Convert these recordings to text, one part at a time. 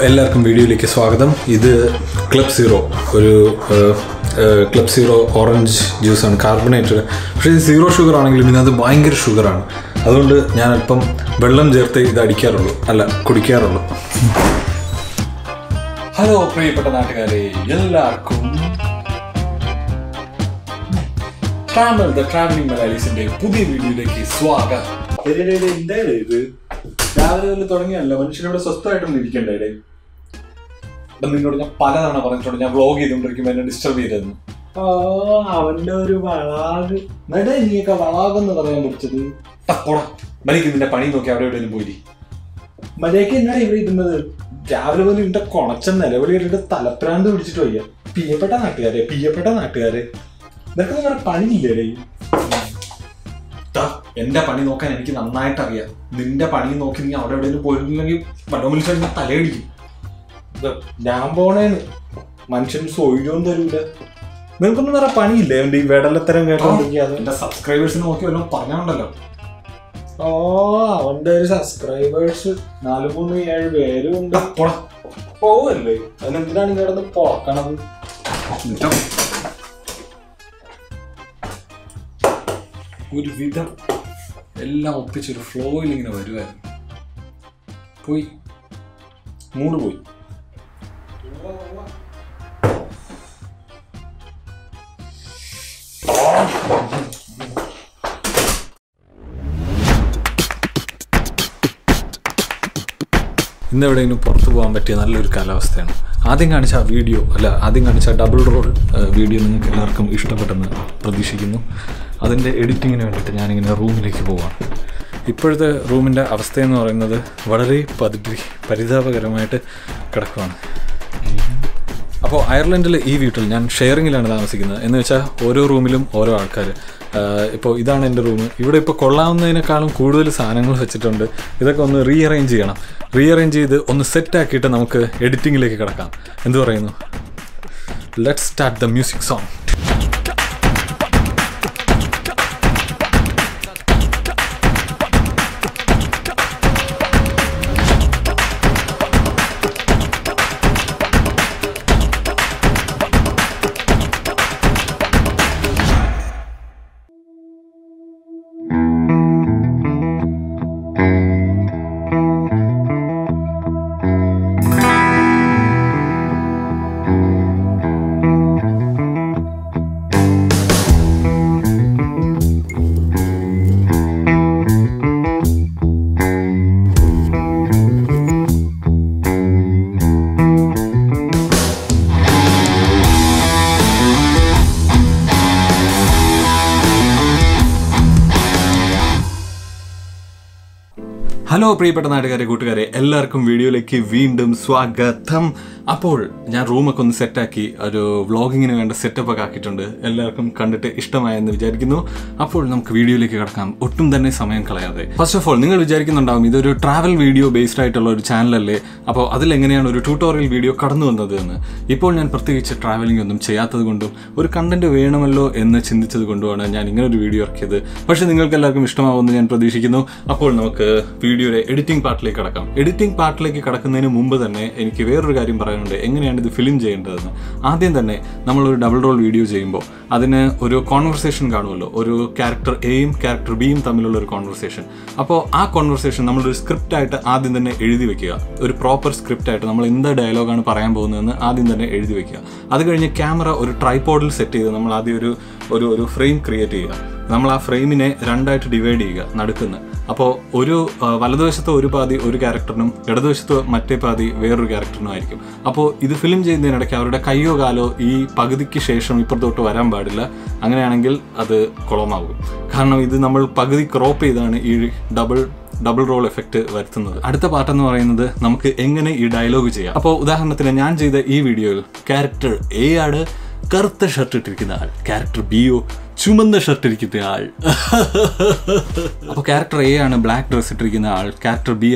എല്ലാവർക്കും വീഡിയോയിലേക്ക് സ്വാഗതം ഇത് ക്ലബ് സീറോ ഒരു ക്ലബ് സീറോ ഓറഞ്ച് ജ്യൂസാണ് കാർബണേറ്റഡ് പക്ഷേ ഇത് സീറോ ഷുഗർ ആണെങ്കിലും ഇതിനകത്ത് ഭയങ്കര ഷുഗറാണ് അതുകൊണ്ട് ഞാൻ അല്പം വെള്ളം ചേർത്ത് ഇത് അടിക്കാറുള്ളൂ അല്ല കുടിക്കാറുള്ളൂ ഹലോ പ്രിയപ്പെട്ട നാട്ടുകാരെ എല്ലാവർക്കും ട്രാവൽ ദ ട്രാവലിംഗ് മലയാളീസിന്റെ പുതിയ വീഡിയോയിലേക്ക് സ്വാഗതം എന്തായാലും ഇത് രാവിലെ തന്നെ തുടങ്ങിയല്ല മനുഷ്യനോട് സ്വസ്ഥമായിട്ടൊന്നും ഇരിക്കണ്ടേ അപ്പൊ നിന്നോട് ഞാൻ പലതവണ പറഞ്ഞിട്ടുണ്ട് ഞാൻ വ്ളോഗ് ചെയ്തുകൊണ്ടിരിക്കുമ്പോൾ എന്നെ ഡിസ്റ്റർബ് ചെയ്തെന്ന് ആ അവന്റെ ഒരു വളാഗ് നട നീയൊക്കെ വളാഗെന്ന് പറയാൻ പഠിച്ചത് പോടാ മരിക്ക് നിന്റെ പണി നോക്കി അവിടെ എവിടെയും പോയി മര്യാദക്ക് എന്നാണ് ഇവിടെ ഇരുന്നത് രാവിലെ പോലും ഇന്റെ കൊണച്ച നിലവിളി ഇട്ടിട്ട് തലപ്രാന്ത് പിടിച്ചിട്ട് വയ്യ പ്രിയപ്പെട്ട നാട്ടുകാരെ പ്രിയപ്പെട്ട നാട്ടുകാരെ ഇതൊക്കെ നിങ്ങളുടെ പണിയില്ലേ ദാ, എന്റെ പണി നോക്കാൻ എനിക്ക് നന്നായിട്ട് അറിയാം നിന്റെ പണി നോക്കി നീ അവിടെ എവിടെയെങ്കിലും പോയിരുന്നില്ലെങ്കിൽ വല്ലോ മനുഷ്യൻ തലയടിക്കും ഇത് ഞാൻ പോണേന്ന് മനുഷ്യൻ സൊഴിലും തരൂല നിനക്കൊന്നും വേറെ പണിയില്ലേ എന്റെ ഈ വെടലത്തരം കേട്ടോണ്ടിരിക്കാതെ എന്റെ സബ്സ്ക്രൈബേഴ്സിനെ നോക്കി വല്ലതും പറഞ്ഞുണ്ടല്ലോ ഓ അവന്റെ ഒരു സബ്സ്ക്രൈബേഴ്സ് നാല് മൂന്ന് ഏഴ് പേരും ഉണ്ട് പോവല്ലേ അതിനെന്തിനാണ് ഈ കിടന്ന് പൊറക്കണത് ഒരു വിധം എല്ലാം ഒപ്പിച്ചൊരു ഫ്ലോയിൽ ഇങ്ങനെ വരുമായിരുന്നു പോയി മൂട് പോയി ഇന്ന് എവിടെയെങ്കിലും പുറത്തു പോകാൻ പറ്റിയ നല്ലൊരു കാലാവസ്ഥയാണ് ആദ്യം കാണിച്ച ആ വീഡിയോ അല്ല ആദ്യം കാണിച്ച ഡബിൾ റോൾ വീഡിയോ നിങ്ങൾക്ക് എല്ലാവർക്കും ഇഷ്ടപ്പെട്ടെന്ന് പ്രതീക്ഷിക്കുന്നു അതിൻ്റെ എഡിറ്റിങ്ങിന് വേണ്ടിയിട്ട് ഞാനിങ്ങനെ റൂമിലേക്ക് പോവാണ് ഇപ്പോഴത്തെ റൂമിൻ്റെ അവസ്ഥയെന്ന് പറയുന്നത് വളരെ പതി പരിതാപകരമായിട്ട് കിടക്കുകയാണ് അപ്പോൾ അയർലൻഡിൽ ഈ വീട്ടിൽ ഞാൻ ഷെയറിങ്ങിലാണ് താമസിക്കുന്നത് എന്ന് വെച്ചാൽ ഓരോ റൂമിലും ഓരോ ആൾക്കാർ ഇപ്പോൾ ഇതാണ് എൻ്റെ റൂം ഇവിടെ ഇപ്പോൾ കൊള്ളാവുന്നതിനേക്കാളും കൂടുതൽ സാധനങ്ങൾ വെച്ചിട്ടുണ്ട് ഇതൊക്കെ ഒന്ന് റീ അറേഞ്ച് ചെയ്യണം റീ അറേഞ്ച് ചെയ്ത് ഒന്ന് സെറ്റ് ആക്കിയിട്ട് നമുക്ക് എഡിറ്റിങ്ങിലേക്ക് കിടക്കാം എന്ത് പറയുന്നു let start the music song hello പ്രിയപ്പെട്ട നാട്ടുകാരെ കൂട്ടുകാരെ എല്ലാവർക്കും വീഡിയോയിലേക്ക് വീണ്ടും സ്വാഗതം അപ്പോൾ ഞാൻ റൂമൊക്കെ ഒന്ന് സെറ്റാക്കി ഒരു വ്ളോഗിങ്ങിന് വേണ്ട സെറ്റപ്പ് ഒക്കെ ആക്കിയിട്ടുണ്ട് എല്ലാവർക്കും കണ്ടിട്ട് ഇഷ്ടമായെന്ന് വിചാരിക്കുന്നു അപ്പോൾ നമുക്ക് വീഡിയോയിലേക്ക് കിടക്കാം ഒട്ടും തന്നെ സമയം കളയാതെ ഫസ്റ്റ് ഓഫ് ഓൾ നിങ്ങൾ വിചാരിക്കുന്നുണ്ടാവും ഇതൊരു ട്രാവൽ വീഡിയോ ബേസ്ഡ് ആയിട്ടുള്ള ഒരു ചാനലല്ലേ അപ്പോൾ അതിലെങ്ങനെയാണ് ഒരു ട്യൂട്ടോറിയൽ വീഡിയോ കടന്നു വന്നത് എന്ന് ഇപ്പോൾ ഞാൻ പ്രത്യേകിച്ച് ട്രാവലിംഗ് ഒന്നും ചെയ്യാത്തത് കൊണ്ടും ഒരു കണ്ടന്റ് വേണമല്ലോ എന്ന് ചിന്തിച്ചത് കൊണ്ടുമാണ് ഞാൻ ഇങ്ങനെ ഒരു വീഡിയോ ഇറക്കിയത് പക്ഷേ നിങ്ങൾക്ക് എല്ലാവർക്കും ഇഷ്ടമാവുമെന്ന് ഞാൻ പ്രതീക്ഷിക്കുന്നു അപ്പോൾ നമുക്ക് വീഡിയോയുടെ എഡിറ്റിംഗ് പാർട്ടിലേക്ക് കടക്കാം എഡിറ്റിംഗ് പാർട്ടിലേക്ക് കടക്കുന്നതിന് മുമ്പ് തന്നെ എനിക്ക് വേറൊരു കാര്യം പറയാനുണ്ട് എങ്ങനെയാണ് ഇത് ഫിലിം ചെയ്യേണ്ടതെന്ന് ആദ്യം തന്നെ നമ്മളൊരു ഡബിൾ റോൾ വീഡിയോ ചെയ്യുമ്പോൾ അതിന് ഒരു കോൺവെർസേഷൻ കാണുമല്ലോ ഒരു ക്യാരക്ടർ എയും ക്യാരക്ടർ ബിയും തമ്മിലുള്ള ഒരു കോൺവെർസേഷൻ അപ്പോൾ ആ കോൺവെർസേഷൻ നമ്മളൊരു സ്ക്രിപ്റ്റ് ആയിട്ട് ആദ്യം തന്നെ എഴുതി വെക്കുക ഒരു പ്രോപ്പർ സ്ക്രിപ്റ്റ് ആയിട്ട് നമ്മൾ എന്ത് ഡയലോഗാണ് പറയാൻ പോകുന്നതെന്ന് ആദ്യം തന്നെ എഴുതി വെക്കുക അത് കഴിഞ്ഞ് ക്യാമറ ഒരു ട്രൈപോഡിൽ സെറ്റ് ചെയ്ത് നമ്മൾ ആദ്യം ഒരു ഒരു ഒരു ഫ്രെയിം ക്രിയേറ്റ് ചെയ്യുക നമ്മൾ ആ ഫ്രെയിമിനെ രണ്ടായിട്ട് ഡിവൈഡ് ചെയ്യുക നടുക്കുന്ന് അപ്പോൾ ഒരു ആ, വലതുവശത്ത് ഒരു പാതി ഒരു ക്യാരക്ടറിനും ഇടതുവശത്ത് മറ്റേ പാതി വേറൊരു ക്യാരക്ടറിനും ആയിരിക്കും അപ്പോൾ ഇത് ഫിലിം ചെയ്യുന്നതിനിടയ്ക്ക് അവരുടെ കയ്യോ കാലോ ഈ പകുതിക്ക് ശേഷം ഇപ്പുറത്തോട്ട് വരാൻ പാടില്ല അങ്ങനെയാണെങ്കിൽ അത് കുളമാകും കാരണം ഇത് നമ്മൾ പകുതി ക്രോപ്പ് ചെയ്താണ് ഈ ഡബിൾ ഡബിൾ റോൾ എഫക്റ്റ് വരുത്തുന്നത് അടുത്ത പാർട്ട് എന്ന് പറയുന്നത് നമുക്ക് എങ്ങനെ ഈ ഡയലോഗ് ചെയ്യാം അപ്പോൾ ഉദാഹരണത്തിന് ഞാൻ ചെയ്ത ഈ വീഡിയോയിൽ ക്യാരക്ടർ എ ആണ് കറുത്ത ഷർട്ട് ഇട്ടിരിക്കുന്ന ആൾ ക്യാരക്ടർ ബിയോ ചുമന്ന ഷർട്ട് ഇരിക്കുന്ന ആൾ അപ്പോൾ ക്യാരക്ടർ എ ആണ് ബ്ലാക്ക് ഡ്രസ് ഇട്ടിരിക്കുന്ന ആൾ ക്യാരക്ടർ ബി ആണ്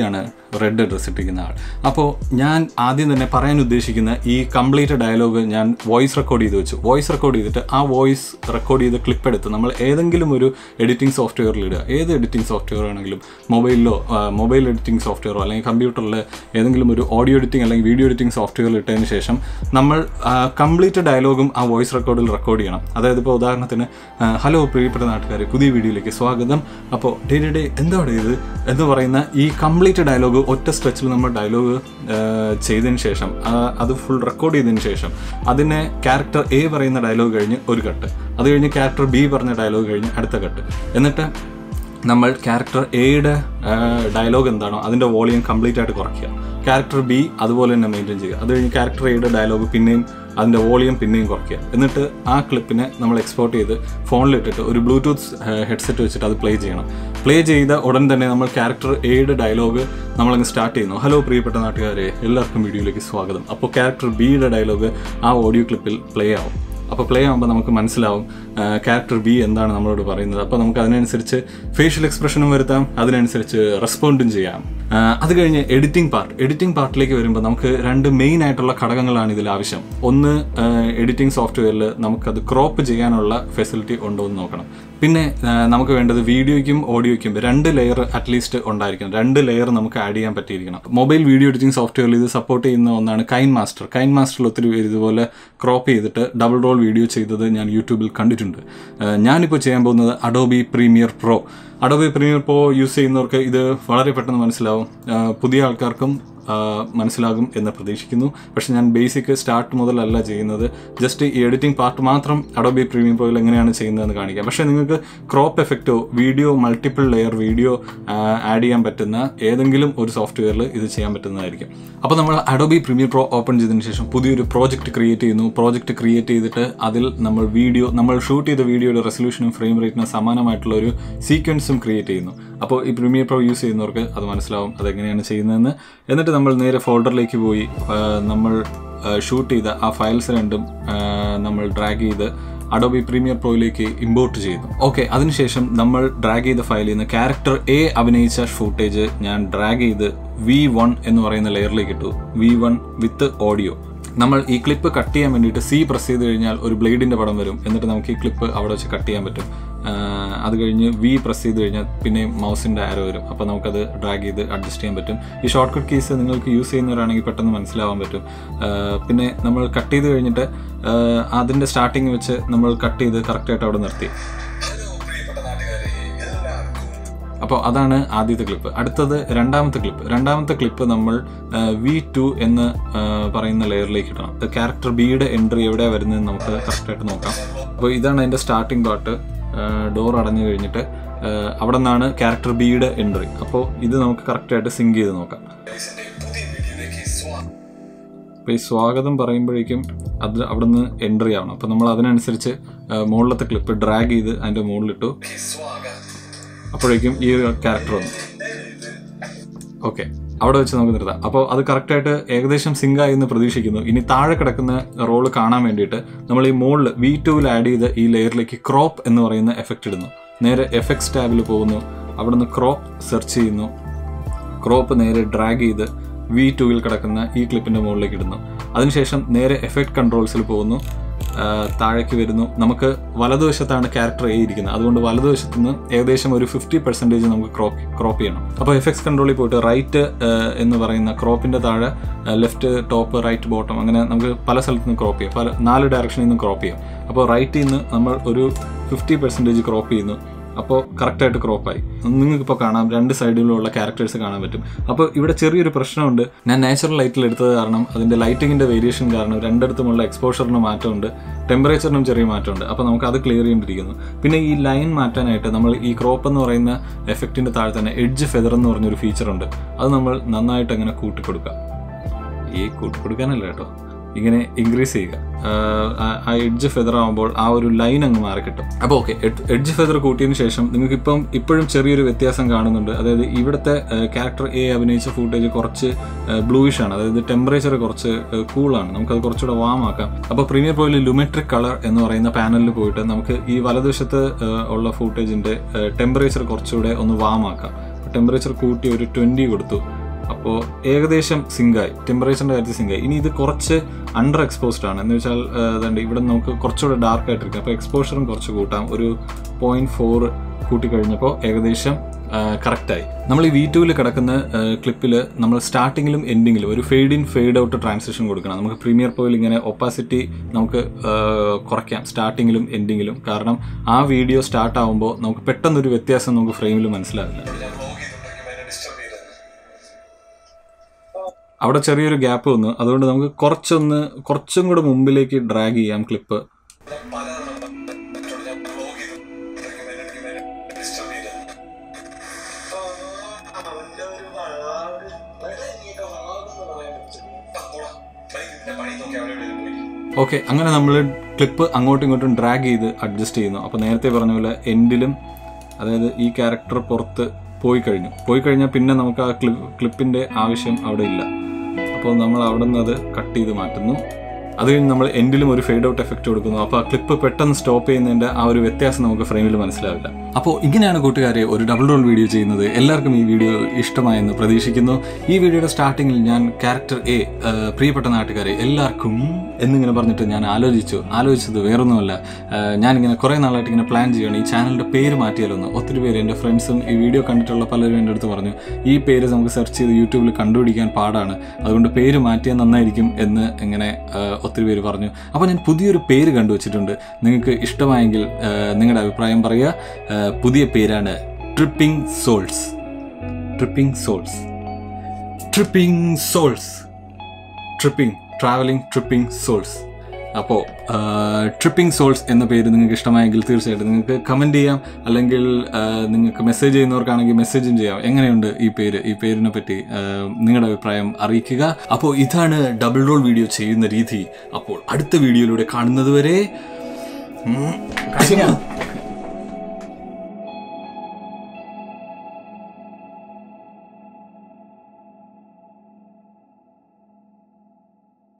റെഡ് ഡ്രസ് ഇട്ടിരിക്കുന്ന ആൾ അപ്പോൾ ഞാൻ ആദ്യം തന്നെ പറയാൻ ഉദ്ദേശിക്കുന്ന ഈ കംപ്ലീറ്റ് ഡയലോഗ് ഞാൻ വോയിസ് റെക്കോർഡ് ചെയ്ത് വെച്ചു വോയിസ് റെക്കോർഡ് ചെയ്തിട്ട് ആ വോയിസ് റെക്കോർഡ് ചെയ്ത് ക്ലിപ്പ് എടുത്ത് നമ്മൾ ഏതെങ്കിലും ഒരു എഡിറ്റിംഗ് സോഫ്റ്റ്വെയറിൽ ഇടുക ഏത് എഡിറ്റിംഗ് സോഫ്റ്റ്വെയർ ആണെങ്കിലും മൊബൈലിലോ മൊബൈൽ എഡിറ്റിംഗ് സോഫ്റ്റ്വെയറോ അല്ലെങ്കിൽ കമ്പ്യൂട്ടറിൽ ഏതെങ്കിലും ഒരു ഓഡിയോ എഡിറ്റിംഗ് അല്ലെങ്കിൽ വീഡിയോ എഡിറ്റിംഗ് സോഫ്റ്റ്വെയറിൽ ഇട്ടതിന് ശേഷം നമ്മൾ കംപ്ലീറ്റ് ഡയലോഗും ആ വോയിസ് റെക്കോർഡിൽ റെക്കോർഡ് ചെയ്യണം അതായത് ഇപ്പോൾ ഉദാഹരണത്തിന് ആ, ഹലോ പ്രിയപ്പെട്ട നാട്ടുകാരെ പുതിയ വീഡിയോയിലേക്ക് സ്വാഗതം അപ്പോൾ ഡേ ഡേ ഡേ എന്താണ് ഇത് എന്ന് പറയുന്ന ഈ കംപ്ലീറ്റ് ഡയലോഗ് ഒറ്റ സ്ട്രെച്ചിൽ നമ്മൾ ഡയലോഗ് ചെയ്തതിന് ശേഷം ആ, അത് ഫുൾ റെക്കോർഡ് ചെയ്തതിന് ശേഷം അതിനെ ക്യാരക്ടർ എ പറയുന്ന ഡയലോഗ് കഴിഞ്ഞ് ഒരു കട്ട് അത് കഴിഞ്ഞ് ക്യാരക്ടർ ബി പറഞ്ഞ ഡയലോഗ് കഴിഞ്ഞ് അടുത്ത കട്ട് എന്നിട്ട് നമ്മൾ ക്യാരക്ടർ എയുടെ ഡയലോഗ് എന്താണോ അതിൻ്റെ വോളിയം കംപ്ലീറ്റ് ആയിട്ട് കുറയ്ക്കുക ക്യാരക്ടർ ബി അതുപോലെ തന്നെ മെയിൻറ്റെയിൻ ചെയ്യുക അത് കഴിഞ്ഞ് ക്യാരക്ടർ എയുടെ ഡയലോഗ് പിന്നെയും അതിൻ്റെ വോളിയം പിന്നെയും കുറയ്ക്കുക എന്നിട്ട് ആ ക്ലിപ്പിനെ നമ്മൾ എക്സ്പോർട്ട് ചെയ്ത് ഫോണിലിട്ടിട്ട് ഒരു ബ്ലൂടൂത്ത് ഹെഡ്സെറ്റ് വെച്ചിട്ട് അത് പ്ലേ ചെയ്യണം പ്ലേ ചെയ്ത ഉടൻ തന്നെ നമ്മൾ ക്യാരക്ടർ എയുടെ ഡയലോഗ് നമ്മളങ്ങ് സ്റ്റാർട്ട് ചെയ്യുന്നു ഹലോ പ്രിയപ്പെട്ട നാട്ടുകാരെ എല്ലാവർക്കും വീഡിയോയിലേക്ക് സ്വാഗതം അപ്പോൾ ക്യാരക്ടർ ബിയുടെ ഡയലോഗ് ആ ഓഡിയോ ക്ലിപ്പിൽ പ്ലേ ആവും അപ്പോൾ പ്ലേ ആകുമ്പോൾ നമുക്ക് മനസ്സിലാവും ക്യാരക്ടർ ബി എന്താണ് നമ്മളോട് പറയുന്നത് അപ്പോൾ നമുക്ക് അതിനനുസരിച്ച് ഫേഷ്യൽ എക്സ്പ്രഷനും വരുത്താം അതിനനുസരിച്ച് റെസ്പോണ്ടും ചെയ്യാം ആ, അത് കഴിഞ്ഞ് എഡിറ്റിംഗ് പാർട്ട് എഡിറ്റിംഗ് പാർട്ടിലേക്ക് വരുമ്പോൾ നമുക്ക് രണ്ട് മെയിൻ ആയിട്ടുള്ള ഘടകങ്ങളാണ് ഇതിൽ ആവശ്യം ഒന്ന് എഡിറ്റിംഗ് സോഫ്റ്റ്വെയറിൽ നമുക്കത് ക്രോപ്പ് ചെയ്യാനുള്ള ഫെസിലിറ്റി ഉണ്ടോ എന്ന് നോക്കണം പിന്നെ ആ, നമുക്ക് വേണ്ടത് വീഡിയോയ്ക്കും ഓഡിയോയ്ക്കും രണ്ട് ലെയർ അറ്റ്ലീസ്റ്റ് ഉണ്ടായിരിക്കണം രണ്ട് ലെയർ നമുക്ക് ആഡ് ചെയ്യാൻ പറ്റിയിരിക്കണം മൊബൈൽ വീഡിയോ എഡിറ്റിംഗ് സോഫ്റ്റ്വെയറിൽ ഇത് സപ്പോർട്ട് ചെയ്യുന്ന ഒന്നാണ് കൈൻ മാസ്റ്റർ കൈൻ മാസ്റ്ററിൽ ഒത്തിരി പേര് ഇതുപോലെ ക്രോപ്പ് ചെയ്തിട്ട് ഡബിൾ റോൾ വീഡിയോ ചെയ്തത് ഞാൻ യൂട്യൂബിൽ കണ്ടിട്ടുണ്ട് ആ, ഞാനിപ്പോൾ ചെയ്യാൻ പോകുന്നത് Adobe Premiere Pro Adobe Premiere Pro use ചെയ്യുന്നവർക്ക് ഇത് വളരെ പെട്ടെന്ന് മനസ്സിലാവും ആ, പുതിയ ആൾക്കാർക്കും ആ, മനസ്സിലാകും എന്ന് പ്രതീക്ഷിക്കുന്നു പക്ഷെ ഞാൻ ബേസിക് സ്റ്റാർട്ട് മുതലല്ല ചെയ്യുന്നത് ജസ്റ്റ് ഈ എഡിറ്റിംഗ് പാർട്ട് മാത്രം അഡോബി പ്രീമിയം പ്രോയിൽ എങ്ങനെയാണ് ചെയ്യുന്നതെന്ന് കാണിക്കാം പക്ഷേ നിങ്ങൾക്ക് ക്രോപ്പ് എഫക്റ്റോ video multiple layer video add ചെയ്യാൻ പറ്റുന്ന ഏതെങ്കിലും ഒരു സോഫ്റ്റ്വെയറിൽ ഇത് ചെയ്യാൻ പറ്റുന്നതായിരിക്കും അപ്പോൾ നമ്മൾ അഡോബി പ്രീമിയർ പ്രോ ഓപ്പൺ ചെയ്തതിന് ശേഷം പുതിയൊരു പ്രോജക്റ്റ് ക്രിയേറ്റ് ചെയ്യുന്നു പ്രോജക്റ്റ് ക്രിയേറ്റ് ചെയ്തിട്ട് അതിൽ നമ്മൾ വീഡിയോ നമ്മൾ ഷൂട്ട് ചെയ്ത വീഡിയോയുടെ റെസൊല്യൂഷനും ഫ്രെയിം റേറ്റിനും സമാനമായിട്ടുള്ള ഒരു സീക്വൻസും ക്രിയേറ്റ് ചെയ്യുന്നു അപ്പോൾ ഈ പ്രീമിയർ പ്രോ യൂസ് ചെയ്യുന്നവർക്ക് അത് മനസ്സിലാവും അതെങ്ങനെയാണ് ചെയ്യുന്നതെന്ന് എന്നിട്ട് നമ്മൾ നേരെ ഫോൾഡറിലേക്ക് പോയി ആ, നമ്മൾ ഷൂട്ട് ചെയ്ത ആ ഫയൽസ് രണ്ടും ആ, നമ്മൾ ഡ്രാഗ് ചെയ്ത് അഡോബി പ്രീമിയർ പ്രോയിലേക്ക് ഇമ്പോർട്ട് ചെയ്യുന്നു ഓക്കെ അതിനുശേഷം നമ്മൾ ഡ്രാഗ് ചെയ്ത ഫയലിൽ നിന്ന് ക്യാരക്ടർ എ അഭിനയിച്ച ഫൂട്ടേജ് ഞാൻ ഡ്രാഗ് ചെയ്ത് വി വൺ എന്ന് പറയുന്ന ലെയറിലേക്ക് ഇട്ടു വി വൺ വിത്ത് ഓഡിയോ നമ്മൾ ഈ ക്ലിപ്പ് കട്ട് ചെയ്യാൻ വേണ്ടിയിട്ട് സി പ്രസ് ചെയ്ത് കഴിഞ്ഞാൽ ഒരു ബ്ലേഡിന്റെ പടം വരും എന്നിട്ട് നമുക്ക് ഈ ക്ലിപ്പ് അവിടെ വെച്ച് കട്ട് ചെയ്യാൻ പറ്റും ആ, അത് കഴിഞ്ഞ് വി പ്രസ് ചെയ്ത് കഴിഞ്ഞാൽ പിന്നെ മൗസിന്റെ ആരോ വരും അപ്പോൾ നമുക്കത് ഡ്രാഗ് ചെയ്ത് അഡ്ജസ്റ്റ് ചെയ്യാൻ പറ്റും ഈ ഷോർട്ട് കട്ട് കീസ് നിങ്ങൾക്ക് യൂസ് ചെയ്യുന്നവരാണെങ്കിൽ പെട്ടെന്ന് മനസ്സിലാവാൻ പറ്റും ആ, പിന്നെ നമ്മൾ കട്ട് ചെയ്ത് കഴിഞ്ഞിട്ട് ആ, അതിന്റെ സ്റ്റാർട്ടിങ് വെച്ച് നമ്മൾ കട്ട് ചെയ്ത് കറക്റ്റായിട്ട് അവിടെ നിർത്തി അപ്പോൾ അതാണ് ആദ്യത്തെ ക്ലിപ്പ് അടുത്തത് രണ്ടാമത്തെ ക്ലിപ്പ് രണ്ടാമത്തെ ക്ലിപ്പ് നമ്മൾ വി ടു എന്ന് ആ, പറയുന്ന ലെയറിലേക്ക് ഇടണം ക്യാരക്ടർ ബിയുടെ എൻട്രി എവിടെയാണ് വരുന്നതെന്ന് നമുക്ക് കറക്റ്റായിട്ട് നോക്കാം അപ്പോൾ ഇതാണ് അതിൻ്റെ സ്റ്റാർട്ടിംഗ് പാർട്ട് ഡോർ അടഞ്ഞു കഴിഞ്ഞിട്ട് ആ, അവിടെ നിന്നാണ് ക്യാരക്ടർ ബിയുടെ എൻട്രി അപ്പോൾ ഇത് നമുക്ക് കറക്റ്റായിട്ട് സിങ്ക് ചെയ്ത് നോക്കാം അപ്പോൾ ഈ സ്വാഗതം പറയുമ്പോഴേക്കും അത് അവിടെ നിന്ന് എൻട്രി ആവണം അപ്പോൾ നമ്മൾ അതിനനുസരിച്ച് ആ, മുകളിലത്തെ ക്ലിപ്പ് ഡ്രാഗ് ചെയ്ത് അതിൻ്റെ മുകളിലിട്ടു അപ്പോഴേക്കും ഈ ഒരു ക്യാരക്ടർ വന്നു ഓക്കെ അവിടെ വെച്ച് നമുക്ക് നിർത്താം അപ്പോൾ അത് കറക്റ്റായിട്ട് ഏകദേശം സിങ്ക് ആയി എന്ന് പ്രതീക്ഷിക്കുന്നു ഇനി താഴെ കിടക്കുന്ന റോള് കാണാൻ വേണ്ടിയിട്ട് നമ്മൾ ഈ മുകളിൽ വി ടുവിൽ ആഡ് ചെയ്ത ഈ ലെയറിലേക്ക് ക്രോപ്പ് എന്ന് പറയുന്ന എഫക്റ്റ് ഇടുന്നു നേരെ എഫക്ട്സ് ടാബിൽ പോകുന്നു അവിടെ നിന്ന് ക്രോപ്പ് സെർച്ച് ചെയ്യുന്നു ക്രോപ്പ് നേരെ ഡ്രാഗ് ചെയ്ത് വി ടുവിൽ കിടക്കുന്ന ഈ ക്ലിപ്പിന്റെ മുകളിലേക്ക് ഇടുന്നു അതിനുശേഷം നേരെ എഫക്ട് കൺട്രോൾസിൽ പോകുന്നു ആ, താഴേക്ക് വരുന്നു നമുക്ക് വലതുവശത്താണ് ക്യാരക്ടർ എ ഇരിക്കുന്നത് അതുകൊണ്ട് വലതുവശത്ത് നിന്ന് ഏകദേശം ഒരു ഫിഫ്റ്റി പെർസെൻറ്റേജ് നമുക്ക് ക്രോപ്പ് ക്രോപ്പ് ചെയ്യണം അപ്പോൾ എഫക്ട്സ് കൺട്രോളിൽ പോയിട്ട് റൈറ്റ് എന്ന് പറയുന്ന ക്രോപ്പിന്റെ താഴെ ലെഫ്റ്റ് ടോപ്പ് റൈറ്റ് ബോട്ടം അങ്ങനെ നമുക്ക് പല സ്ഥലത്തു നിന്ന് ക്രോപ്പ് ചെയ്യാം പല നാല് ഡയറക്ഷനിൽ നിന്നും ക്രോപ്പ് ചെയ്യാം അപ്പോൾ റൈറ്റിൽ നിന്ന് നമ്മൾ ഒരു ഫിഫ്റ്റി പെർസെൻറ്റേജ് ക്രോപ്പ് ചെയ്യുന്നു അപ്പോൾ കറക്റ്റായിട്ട് ക്രോപ്പായി നിങ്ങൾക്ക് ഇപ്പോൾ കാണാം രണ്ട് സൈഡിലുള്ള ക്യാരക്ടേഴ്സ് കാണാൻ പറ്റും അപ്പോൾ ഇവിടെ ചെറിയൊരു പ്രശ്നമുണ്ട് ഞാൻ നാച്ചുറൽ ലൈറ്റിൽ എടുത്തത് കാരണം അതിൻ്റെ ലൈറ്റിങ്ങിൻ്റെ വേരിയേഷൻ കാരണം രണ്ടിടത്തുമുള്ള എക്സ്പോഷറിന് മാറ്റമുണ്ട് ടെമ്പറേച്ചറിനും ചെറിയ മാറ്റമുണ്ട് അപ്പോൾ നമുക്ക് അത് ക്ലിയർ ചെയ്യേണ്ടിയിരിക്കുന്നു പിന്നെ ഈ ലൈൻ മാറ്റാനായിട്ട് നമ്മൾ ഈ ക്രോപ്പ് എന്ന് പറയുന്ന എഫക്റ്റിൻ്റെ താഴെ തന്നെ എഡ്ജ് ഫെദർ എന്ന് പറഞ്ഞൊരു ഫീച്ചറുണ്ട് അത് നമ്മൾ നന്നായിട്ട് അങ്ങനെ കൂട്ടിക്കൊടുക്കുക ഈ കൂട്ടിക്കൊടുക്കാനല്ല കേട്ടോ ഇങ്ങനെ ഇൻക്രീസ് ചെയ്യുക ആഹ് ആ- ആ എഡ്ജ് ഫെദർ ആകുമ്പോൾ ആ ഒരു ലൈൻ അങ്ങ് മാറി കിട്ടും അപ്പോൾ ഓക്കെ എഡ്ജ് ഫെദർ കൂട്ടിയതിന് ശേഷം നിങ്ങൾക്ക് ഇപ്പം ഇപ്പോഴും ചെറിയൊരു വ്യത്യാസം കാണുന്നുണ്ട് അതായത് ഇവിടുത്തെ ക്യാരക്ടർ എ അഭിനയിച്ച ഫൂട്ടേജ് കുറച്ച് ബ്ലൂയിഷ് ആണ് അതായത് ടെമ്പറേച്ചർ കുറച്ച് കൂളാണ് നമുക്കത് കുറച്ചുകൂടെ വാം ആക്കാം അപ്പോൾ പ്രീമിയർ പോയിൽ ലുമെട്രിക് കളർ എന്ന് പറയുന്ന പാനലിൽ പോയിട്ട് നമുക്ക് ഈ വലതുവശത്ത് ആഹ് ഉള്ള ഫൂട്ടേജിന്റെ ടെമ്പറേച്ചർ കുറച്ചുകൂടെ ഒന്ന് വാം ആക്കാം ടെമ്പറേച്ചർ കൂട്ടി ഒരു ട്വന്റി കൊടുത്തു അപ്പോൾ ഏകദേശം സിങ്കായി ടെമ്പറേച്ചറിൻ്റെ കാര്യത്തിൽ സിങ്കായി ഇനി ഇത് കുറച്ച് അണ്ടർ എക്സ്പോസ്ഡ് ആണ് എന്ന് വെച്ചാൽ ആ, അതുകൊണ്ട് ഇവിടെ നമുക്ക് കുറച്ചുകൂടെ ഡാർക്ക് ആയിട്ടിരിക്കും അപ്പോൾ എക്സ്പോഷറും കുറച്ച് കൂട്ടാം ഒരു പോയിന്റ് ഫോർ കൂട്ടിക്കഴിഞ്ഞപ്പോൾ ഏകദേശം കറക്റ്റായി നമ്മൾ ഈ വി ടുവിൽ കിടക്കുന്ന ക്ലിപ്പിൽ നമ്മൾ സ്റ്റാർട്ടിങ്ങിലും എൻഡിങ്ങിലും ഒരു fade in fade out transition കൊടുക്കണം നമുക്ക് പ്രീമിയർ പോയിൽ ഇങ്ങനെ ഒപ്പാസിറ്റി നമുക്ക് ആ, കുറയ്ക്കാം സ്റ്റാർട്ടിങ്ങിലും എൻഡിങ്ങിലും കാരണം ആ വീഡിയോ സ്റ്റാർട്ട് ആകുമ്പോൾ നമുക്ക് പെട്ടെന്നൊരു വ്യത്യാസം നമുക്ക് ഫ്രെയിമിൽ മനസ്സിലാവില്ല അവിടെ ചെറിയൊരു ഗ്യാപ്പ് വന്നു അതുകൊണ്ട് നമുക്ക് കുറച്ചൊന്ന് കുറച്ചും കൂടെ മുമ്പിലേക്ക് ഡ്രാഗ് ചെയ്യാം ക്ലിപ്പ് ഓക്കെ അങ്ങനെ നമ്മൾ ക്ലിപ്പ് അങ്ങോട്ടും ഇങ്ങോട്ടും ഡ്രാഗ് ചെയ്ത് അഡ്ജസ്റ്റ് ചെയ്യുന്നു അപ്പോൾ നേരത്തെ പറഞ്ഞ പോലെ എൻഡിലും അതായത് ഈ ക്യാരക്ടർ പുറത്ത് പോയി കഴിഞ്ഞു പോയി കഴിഞ്ഞാൽ പിന്നെ നമുക്ക് ആ ക്ലിപ്പ് ക്ലിപ്പിൻ്റെ ആവശ്യം അവിടെ ഇല്ല അപ്പോൾ നമ്മൾ അവിടെ നിന്ന് അത് കട്ട് ചെയ്ത് മാറ്റുന്നു അത് കഴിഞ്ഞ് നമ്മൾ എൻഡിലും ഒരു ഫെയ്ഡ് ഔട്ട് എഫക്റ്റ് കൊടുക്കുന്നു അപ്പോൾ ആ ക്ലിപ്പ് പെട്ടെന്ന് സ്റ്റോപ്പ് ചെയ്യുന്നതിൻ്റെ ആ ഒരു വ്യത്യാസം നമുക്ക് ഫ്രെയിമിൽ മനസ്സിലാവില്ല അപ്പോൾ ഇങ്ങനെയാണ് കൂട്ടുകാരെ ഒരു ഡബിൾ റോൾ വീഡിയോ ചെയ്യുന്നത് എല്ലാവർക്കും ഈ വീഡിയോ ഇഷ്ടമായെന്ന് പ്രതീക്ഷിക്കുന്നു ഈ വീഡിയോയുടെ സ്റ്റാർട്ടിങ്ങിൽ ഞാൻ ക്യാരക്ടർ എ പ്രിയപ്പെട്ട നാട്ടുകാരെ എല്ലാവർക്കും എന്നിങ്ങനെ പറഞ്ഞിട്ട് ഞാൻ ആലോചിച്ചു ആലോചിച്ചത് വേറൊന്നുമല്ല ആ, ഞാനിങ്ങനെ കുറേ നാളായിട്ട് ഇങ്ങനെ പ്ലാൻ ചെയ്യണം ഈ ചാനലിൻ്റെ പേര് മാറ്റിയാലൊന്ന് ഒത്തിരി പേര് എൻ്റെ ഫ്രണ്ട്സും ഈ വീഡിയോ കണ്ടിട്ടുള്ള പലരും എൻ്റെ അടുത്ത് പറഞ്ഞു ഈ പേര് നമുക്ക് സെർച്ച് ചെയ്ത് യൂട്യൂബിൽ കണ്ടുപിടിക്കാൻ പാടാണ് അതുകൊണ്ട് പേര് മാറ്റിയാൽ നന്നായിരിക്കും എന്ന് ഇങ്ങനെ ആ, ഒത്തിരി പേര് പറഞ്ഞു അപ്പോൾ ഞാൻ പുതിയൊരു പേര് കണ്ടുവച്ചിട്ടുണ്ട് നിങ്ങൾക്ക് ഇഷ്ടമായെങ്കിൽ ആ, നിങ്ങളുടെ അഭിപ്രായം പറയുക ആ, പുതിയ പേരാണ് tripping souls tripping souls tripping souls tripping travelling tripping souls അപ്പോൾ ട്രിപ്പിംഗ് സോൾസ് എന്ന പേര് നിങ്ങൾക്ക് ഇഷ്ടമായെങ്കിൽ തീർച്ചയായിട്ടും നിങ്ങൾക്ക് കമൻറ്റ് ചെയ്യാം അല്ലെങ്കിൽ ആ, നിങ്ങൾക്ക് മെസ്സേജ് ചെയ്യുന്നവർക്കാണെങ്കിൽ മെസ്സേജും ചെയ്യാം എങ്ങനെയുണ്ട് ഈ പേര് ഈ പേരിനെ പറ്റി ആ, നിങ്ങളുടെ അഭിപ്രായം അറിയിക്കുക അപ്പോൾ ഇതാണ് ഡബിൾ റോൾ വീഡിയോ ചെയ്യുന്ന രീതി അപ്പോൾ അടുത്ത വീഡിയോയിലൂടെ കാണുന്നത് വരെ ഉം,